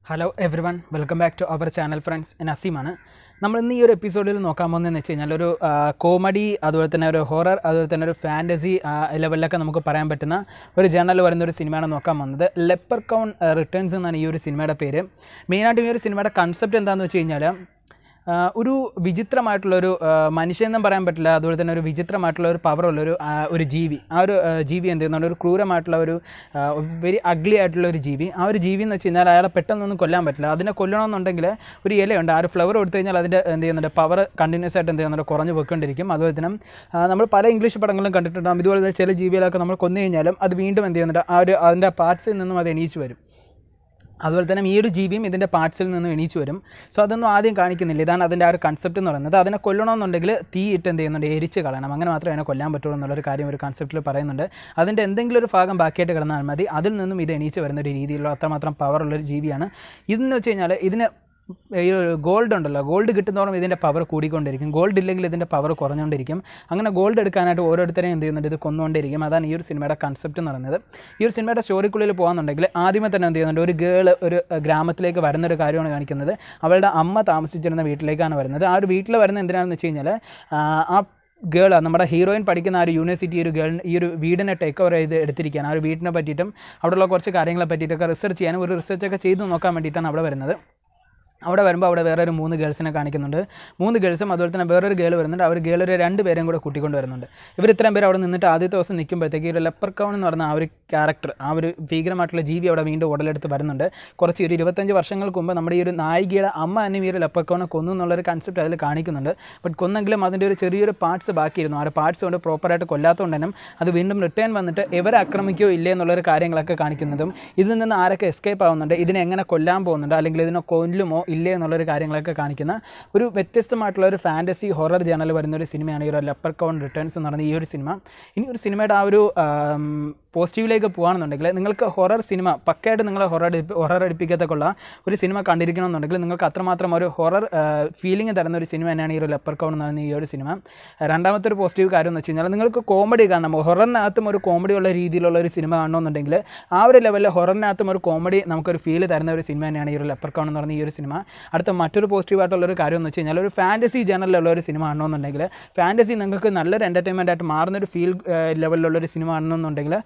hello everyone welcome back to our channel friends നസീമാണ് നമ്മൾ ഇന്ന് ഈ ഒരു എപ്പിസോഡിൽ നോക്കാൻ പോകുന്നതെന്ന് വെച്ച് കഴിഞ്ഞാൽ ഒരു കോമഡി അതുപോലെ തന്നെ ഒരു ഹൊറർ അതുപോലെ തന്നെ ഒരു ഫാൻറ്റസി ലെവലിലൊക്കെ നമുക്ക് പറയാൻ പറ്റുന്ന ഒരു ജേണൽ വരുന്ന ഒരു സിനിമയാണ് നോക്കാൻ പോകുന്നത് ലെപ്പർ കൗൺ റിട്ടേൺസ് എന്നാണ് ഈ ഒരു സിനിമയുടെ പേര് മെയിനായിട്ട് ഈ ഒരു സിനിമയുടെ കൺസെപ്റ്റ് എന്താണെന്ന് വെച്ച് കഴിഞ്ഞാൽ ആ, ഒരു വിചിത്രമായിട്ടുള്ളൊരു ആ, മനുഷ്യനെന്നും പറയാൻ പറ്റില്ല അതുപോലെ തന്നെ ഒരു വിചിത്രമായിട്ടുള്ള ഒരു പവറുള്ളൊരു ആ, ഒരു ജീവി ആ ഒരു ആ, ജീവി എന്ത് ചെയ്യുന്നുണ്ട് ഒരു ക്രൂരമായിട്ടുള്ള ഒരു വെരി അഗ്ലി ആയിട്ടുള്ള ഒരു ജീവി ആ ഒരു ജീവി എന്ന് വെച്ച് കഴിഞ്ഞാൽ അയാളെ പെട്ടെന്നൊന്നും കൊല്ലാൻ പറ്റില്ല അതിനെ കൊല്ലണമെന്നുണ്ടെങ്കിൽ ഒരു ഇലയുണ്ട് ആ ഒരു ഫ്ലവർ കൊടുത്തു കഴിഞ്ഞാൽ അതിൻ്റെ എന്ത് ചെയ്യുന്നുണ്ട് പവർ കണ്ടിന്യൂസ് ആയിട്ട് എന്ത് ചെയ്യുന്നുണ്ട് കുറഞ്ഞു പോയിക്കൊണ്ടിരിക്കും അതുപോലെ തന്നെ ആ, നമ്മൾ പല ഇംഗ്ലീഷ് പടങ്ങളിലും കണ്ടിട്ടുണ്ടാകും ഇതുപോലെ തന്നെ ചില ജീവികളൊക്കെ നമ്മൾ കൊന്നു കഴിഞ്ഞാലും അത് വീണ്ടും എന്ത് ചെയ്യുന്നുണ്ട് ആ ഒരു അതിൻ്റെ പാർട്സിൽ നിന്നും അത് എണീച്ച് വരും അതുപോലെ തന്നെ ഈ ഒരു ജീവിയും ഇതിൻ്റെ പാർട്സിൽ നിന്നും എണീച്ച് വരും സോ അതൊന്നും ആദ്യം കാണിക്കുന്നില്ല ഇതാണ് അതിൻ്റെ ആ ഒരു കൺസെപ്റ്റ് എന്ന് പറയുന്നത് അതിനെ കൊല്ലണമെന്നുണ്ടെങ്കിൽ തീ ഇട്ട് എന്ത് ചെയ്യുന്നുണ്ട് എരിച്ച് കളയണം അങ്ങനെ മാത്രമേ അതിനെ കൊല്ലാൻ പറ്റുള്ളൂ എന്നുള്ളൊരു കാര്യം ഒരു കൺസെപ്റ്റിൽ പറയുന്നുണ്ട് അതിൻ്റെ എന്തെങ്കിലും ഒരു ഭാഗം ബാക്കിയായിട്ട് കിടന്നാൽ മതി അതിൽ നിന്നും ഇത് എണീച്ച് വരുന്ന ഒരു രീതിയിലുള്ള അത്രമാത്രം പവറുള്ളൊരു ജീവിയാണ് ഇതെന്ന് വെച്ച് കഴിഞ്ഞാൽ ഇതിന് ഈ ഒരു ഗോൾഡ് ഉണ്ടല്ലോ ഗോൾഡ് കിട്ടുന്നതോറും ഇതിൻ്റെ പവർ കൂടിക്കൊണ്ടിരിക്കും ഗോൾഡ് ഇല്ലെങ്കിൽ ഇതിൻ്റെ പവർ കുറഞ്ഞുകൊണ്ടിരിക്കും അങ്ങനെ ഗോൾഡ് എടുക്കാനായിട്ട് ഓരോരുത്തരെയും എന്ത് ചെയ്യുന്നുണ്ട് ഇത് കൊന്നുകൊണ്ടിരിക്കും അതാണ് ഈ ഒരു സിനിമയുടെ കൺസെപ്റ്റ് എന്ന് പറയുന്നത് ഈ ഒരു സിനിമയുടെ സ്റ്റോറിക്കുള്ളിൽ പോകുന്നുണ്ടെങ്കിൽ ആദ്യമേ തന്നെ എന്ത് ചെയ്യുന്നുണ്ട് ഒരു ഗേൾ ഒരു അഹ്, ഗ്രാമത്തിലേക്ക് വരുന്ന ഒരു കാര്യമാണ് കാണിക്കുന്നത് അവളുടെ അമ്മ താമസിച്ചിരുന്ന വീട്ടിലേക്കാണ് വരുന്നത് ആ ഒരു വീട്ടിൽ വരുന്ന എന്തിനാണെന്ന് വെച്ച് കഴിഞ്ഞാൽ ആ ഗേൾ നമ്മുടെ ഹീറോയിൻ പഠിക്കുന്ന ആ ഒരു യൂണിവേഴ്സിറ്റി ഒരു ഗേൾ ഈ ഒരു വീടിനെ ടേക്ക് ഓവർ ചെയ്ത് എടുത്തിരിക്കുകയാണ് ആ ഒരു വീടിനെ പറ്റിയിട്ടും അവിടെയുള്ള കുറച്ച് കാര്യങ്ങളെ പറ്റിയിട്ടൊക്കെ റിസർച്ച് ചെയ്യാനും ഒരു റിസർച്ചൊക്കെ ചെയ്ത് നോക്കാൻ വേണ്ടിയിട്ടാണ് അവിടെ വരുന്നത് അവിടെ വരുമ്പോൾ അവിടെ വേറെ ഒരു മൂന്ന് ഗേൾസിനെ കാണിക്കുന്നുണ്ട് മൂന്ന് ഗേൾസും അതുപോലെ തന്നെ വേറൊരു ഗേൾ വരുന്നുണ്ട് അവർ ഗേൾ ഒരു രണ്ട് പേരും കൂടെ കൂട്ടിക്കൊണ്ട് വരുന്നുണ്ട് ഇവർ ഇത്രയും പേര് അവിടെ നിന്നിട്ട് ആദ്യത്തെ ദിവസം നിൽക്കുമ്പോഴത്തേക്ക് ഒരു ലെപ്പർ കൗൺ എന്ന് പറയുന്ന ആ ഒരു ക്യാരക്ടർ ആ ഒരു ഭീകരമായിട്ടുള്ള ജീവി അവിടെ വീണ്ടും ഉടലെടുത്ത് വരുന്നുണ്ട് കുറച്ച് ഒരു ഇരുപത്തഞ്ച് വർഷങ്ങൾക്ക് മുമ്പ് നമ്മുടെ ഈ ഒരു നായികയുടെ അമ്മ തന്നെ ഈ ഒരു ലെപ്പർ കൗണെ കൊന്നു എന്നുള്ളൊരു കൺസെപ്റ്റ് അതിൽ കാണിക്കുന്നുണ്ട് ബട്ട് കൊന്നെങ്കിലും അതിൻ്റെ ഒരു ചെറിയൊരു പാർട്സ് ബാക്കിയിരുന്നു ആ ഒരു പാർട്സ് കൊണ്ട് പ്രോപ്പറായിട്ട് കൊല്ലാത്തതുകൊണ്ട് തന്നെ അത് വീണ്ടും റിട്ടേൺ വന്നിട്ട് ഇവരെ ആക്രമിക്കുകയോ ഇല്ലേ എന്നുള്ളൊരു കാര്യങ്ങളൊക്കെ കാണിക്കുന്നതും ഇതിൽ നിന്ന് ആരൊക്കെ എസ്കേപ്പ് ആവുന്നുണ്ട് ഇതിനെ എങ്ങനെ കൊല്ലാൻ പോകുന്നുണ്ട് അല്ലെങ്കിൽ ഇതിനെ കൊല്ലുമോ ഇല്ലേ എന്നുള്ളൊരു കാര്യങ്ങളൊക്കെ കാണിക്കുന്ന ഒരു വ്യത്യസ്തമായിട്ടുള്ള ഒരു ഫാൻറ്റസി ഹൊറർ ജേണൽ വരുന്ന ഒരു സിനിമയാണ് ഈ ഒരു ലെപ്പർ കൗൺ റിട്ടേൺസ് എന്ന് പറയുന്ന ഈ ഒരു സിനിമ ഇനി ഒരു സിനിമയുടെ ആ ഒരു പോസിറ്റീവിലേക്ക് പോകുകയാണെന്നുണ്ടെങ്കിൽ നിങ്ങൾക്ക് ഹൊറർ സിനിമ പക്കയായിട്ട് നിങ്ങളെ ഹൊറർ ഹൊറർ അടിപ്പിക്കത്തൊക്കെയുള്ള ഒരു സിനിമ കണ്ടിരിക്കണമെന്നുണ്ടെങ്കിൽ നിങ്ങൾക്ക് അത്രമാത്രം ഒരു ഹൊറർ ഫീലിംഗ് തരുന്ന ഒരു സിനിമ തന്നെയാണ് ഈ ഒരു ലെപ്പർ കൗൺ എന്ന് പറയുന്ന ഈ ഒരു സിനിമ രണ്ടാമത്തെ ഒരു പോസിറ്റീവ് കാര്യം എന്ന് വെച്ച് കഴിഞ്ഞാൽ നിങ്ങൾക്ക് കോമഡി കാണണം ഹൊററിനകത്തും ഒരു കോമഡി ഉള്ള രീതിയിലുള്ള ഒരു സിനിമ കാണണമെന്നുണ്ടെങ്കിൽ ആ ഒരു ലെവലിൽ ഹൊററിനകത്തും ഒരു കോമഡി നമുക്കൊരു ഫീൽ തരുന്ന ഒരു സിനിമ തന്നെയാണ് ഈ ഒരു ലെപ്പർ കൗൺ എന്ന് പറയുന്ന ഈ ഒരു സിനിമ അടുത്ത മറ്റൊരു പോസിറ്റീവായിട്ടുള്ള ഒരു കാര്യം എന്ന് വെച്ച് കഴിഞ്ഞാൽ ഒരു ഫാൻറ്റസി ജേണലിലുള്ള ഒരു സിനിമ കാണണമെന്നുണ്ടെങ്കിൽ ഫാൻറ്റസി നിങ്ങൾക്ക് നല്ലൊരു എൻ്റർടൈൻമെൻ്റ് ആയിട്ട് മാറുന്ന ഒരു ഫീൽ ലെവലിലുള്ള ഒരു സിനിമ കാണണമെന്നുണ്ടെങ്കിൽ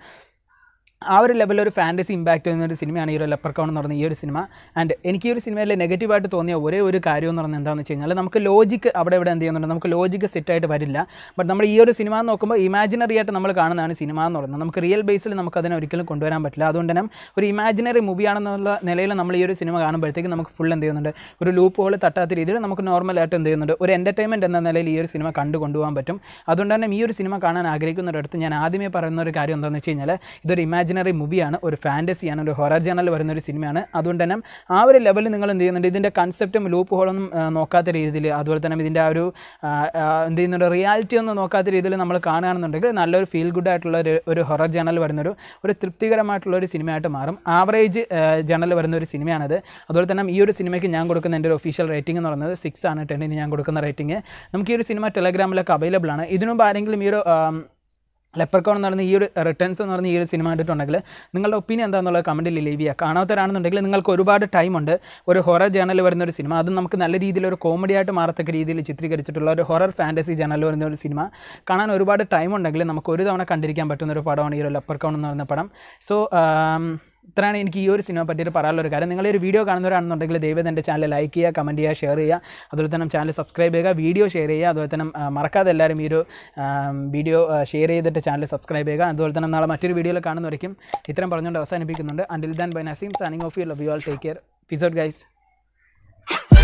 ആ ഒരു ലെവലിൽ ഒരു ഫാൻറ്റസി ഇമ്പാക്റ്റ് ചെയ്യുന്ന ഒരു സിനിമയാണ് ഈ ഒരു ലെപ്പർ കൗൺ എന്ന് പറയുന്ന ഈ ഒരു സിനിമ ആൻഡ് എനിക്ക് ഈ ഒരു സിനിമയിൽ നെഗറ്റീവായിട്ട് തോന്നിയ ഒരേ ഒരു കാര്യം എന്ന് പറയുന്നത് എന്താണെന്ന് വെച്ച് കഴിഞ്ഞാൽ നമുക്ക് ലോജിക്ക് അവിടെ ഇവിടെ എന്ത് ചെയ്യുന്നുണ്ട് നമുക്ക് ലോജിക്ക് സെറ്റായിട്ട് വരില്ല ബട്ട് നമ്മൾ ഈ ഒരു സിനിമ നോക്കുമ്പോൾ ഇമാജിനറി ആയിട്ട് നമ്മൾ കാണുന്നതാണ് സിനിമ എന്ന് പറയുന്നത് നമുക്ക് റിയൽ ബേസിൽ നമുക്ക് അതിനെ ഒരിക്കലും കൊണ്ടുവരാൻ പറ്റില്ല അതുകൊണ്ട് തന്നെ ഒരു ഇമാജിനറി മൂവിയാണെന്നുള്ള നിലയിൽ നമ്മൾ ഈ ഒരു സിനിമ കാണുമ്പോഴത്തേക്ക് നമുക്ക് ഫുൾ എന്ത് ചെയ്യുന്നുണ്ട് ഒരു ലൂപ്പ് ഹോൾ തട്ടാത്ത രീതിയിൽ നമുക്ക് നോർമലായിട്ട് എന്ത് ചെയ്യുന്നുണ്ട് ഒരു എൻ്റർടൈൻമെൻറ്റ് എന്ന നിലയിൽ ഈ ഒരു സിനിമ കണ്ടു കൊണ്ടുപോകാൻ പറ്റും അതുകൊണ്ട് തന്നെ ഈ ഒരു സിനിമ കാണാൻ ആഗ്രഹിക്കുന്നവരടുത്ത് ഞാൻ ആദ്യമേ പറയുന്ന ഒരു കാര്യം എന്താണെന്ന് വെച്ച് കഴിഞ്ഞാൽ ഇതൊരു ഇമാജിനറി മൂവിയാണ് ഒരു ഫാൻറ്റസിയാണ് ഒരു ഹൊറർ ജേണൽ വരുന്ന ഒരു സിനിമയാണ് അതുകൊണ്ട് തന്നെ ആ ഒരു ലെവലിൽ നിങ്ങൾ എന്ത് ചെയ്യുന്നുണ്ട് ഇതിൻ്റെ കൺസെപ്റ്റും ലൂപ്പ് ഹോളൊന്നും ആ, നോക്കാത്ത രീതിയിൽ അതുപോലെ തന്നെ ഇതിൻ്റെ ആ ഒരു ആ, ആ, എന്ത് ചെയ്യുന്നുണ്ട് റിയാലിറ്റി ഒന്നും നോക്കാത്ത രീതിയിൽ നമ്മൾ കാണുകയാണെന്നുണ്ടെങ്കിൽ നല്ലൊരു ഫീൽ ഗുഡ് ആയിട്ടുള്ള ഒരു ഒരു ഹൊറർ ജേണൽ വരുന്നൊരു ഒരു തൃപ്തികരമായിട്ടുള്ള ഒരു സിനിമയായിട്ട് മാറും ആവറേജ് ജേണൽ വരുന്ന ഒരു സിനിമയാണത് അതുപോലെ തന്നെ ഈ ഒരു സിനിമയ്ക്ക് ഞാൻ കൊടുക്കുന്ന എൻ്റെ ഒരു ഒഫീഷ്യൽ റേറ്റിംഗ് എന്ന് പറയുന്നത് സിക്സ് ആണ് ടെന്നിന് ഞാൻ കൊടുക്കുന്ന റേറ്റിംഗ് നമുക്ക് ഈ ഒരു സിനിമ ടെലഗ്രാമിലൊക്കെ അവൈലബിൾ ആണ് ഇതിനു മുമ്പ് ആരെങ്കിലും ഈ ഒരു ആം, ലെപ്പർക്കോൺ എന്ന് പറയുന്ന ഈ ഒരു റിട്ടേൺസ് എന്ന് പറഞ്ഞ ഈ ഒരു സിനിമ കണ്ടിട്ടുണ്ടെങ്കിൽ നിങ്ങളുടെ ഒപ്പീനിയൻ എന്താണെന്നുള്ളത് കമൻറ്റിൽ ലീവ് ചെയ്യുക കാണാത്തവരാണെന്നുണ്ടെങ്കിൽ നിങ്ങൾക്ക് ഒരുപാട് ടൈമുണ്ട് ഒരു ഹൊറർ ജേണൽ വരുന്ന ഒരു സിനിമ അതും നമുക്ക് നല്ല രീതിയിൽ ഒരു കോമഡി ആയിട്ട് മാറത്തക്ക രീതിയിൽ ചിത്രീകരിച്ചിട്ടുള്ള ഒരു ഹൊറർ ഫാൻറ്റസി ജേണൽ വരുന്ന ഒരു സിനിമ കാണാൻ ഒരുപാട് ടൈം ഉണ്ടെങ്കിൽ നമുക്ക് ഒരു തവണ കണ്ടിരിക്കാൻ പറ്റുന്ന ഒരു പടമാണ് ഈ ഒരു ലെപ്പർക്കോൺ എന്ന് പറയുന്ന പടം സോ ഇത്രയാണ് എനിക്ക് ഈ ഒരു സിനിമ പറ്റിയിട്ട് പറയാനുള്ള ഒരു കാര്യം നിങ്ങൾ ഈ ഒരു വീഡിയോ കാണുന്നവരാണെന്നുണ്ടെങ്കിൽ ദയവേദ എൻ്റെ ചാനൽ ലൈക്ക് ചെയ്യുക കമൻറ്റ് ചെയ്യുക ഷെയർ ചെയ്യുക അതുപോലെ തന്നെ ചാനൽ സബ്സ്ക്രൈബ് ചെയ്യുക വീഡിയോ ഷെയർ ചെയ്യുക അതുപോലെ തന്നെ ആ, മറക്കാതെ എല്ലാവരും ഈ ഒരു വീഡിയോ ഷെയർ ചെയ്തിട്ട് ചാനൽ സബ്സ്ക്രൈബ് ചെയ്യുക അതുപോലെ തന്നെ നാളെ മറ്റൊരു വീഡിയോയിൽ കാണുന്നവരേക്കും ഇത്രയും പറഞ്ഞുകൊണ്ട് അവസാനിപ്പിക്കുന്നുണ്ട് until then bye Naseem signing off you love you all take care episode guys